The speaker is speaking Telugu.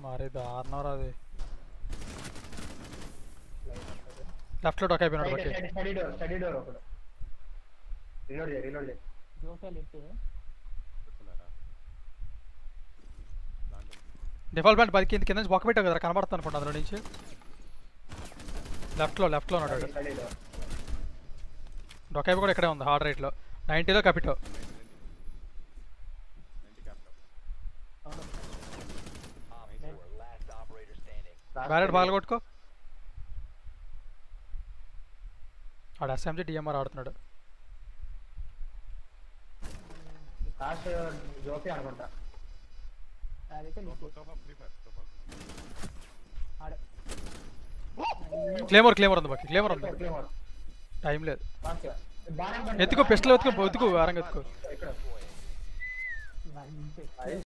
మరి దారుణం అది లైన్ ఉంటుంది. లెఫ్ట్లో డొక్ అయిపోయినాడు Side, బట్టి side, study door study door ఒకడు రీలోడ్ చేయి రీలోడ్ చేయి జోసే లిఫ్ట్ వస్తున్నారా దాంట్లో డిఫాల్ట్ బ్యాండ్ పది కింద కింద నుంచి బొక్క పెట్టావు కదా కనబడుతుంది అనుకుంటా అందులో నుంచి లెఫ్ట్లో లెఫ్ట్లో ఉన్నాడు వాడు. స్టడీ డోర్ డొక్ అయిపోయి కూడా ఇక్కడే ఉంది హార్డ్ రైట్లో నైంటీలో కపిటో నైన్టీ క్యాప్టప్ బ్యాలెట్ బాగా కొట్టుకో ఆడు ఎస్ఎంజీ డిఎంఆర్ ఆడుతున్నాడు లాస్ట్ జోపి అనుకుంటా అదైతే lift sofa free fire sofa ఆడే క్లేమర్ క్లేమర్ ఉంది బాకి క్లేమర్ ఉంది Claymore. టైం లేదు Mark. బాగానే ఎత్తుకో పిస్టల్ ఎత్తుకో ఎత్తుకో వారంగా ఎత్తుకో ఇక్కడ మంచి అది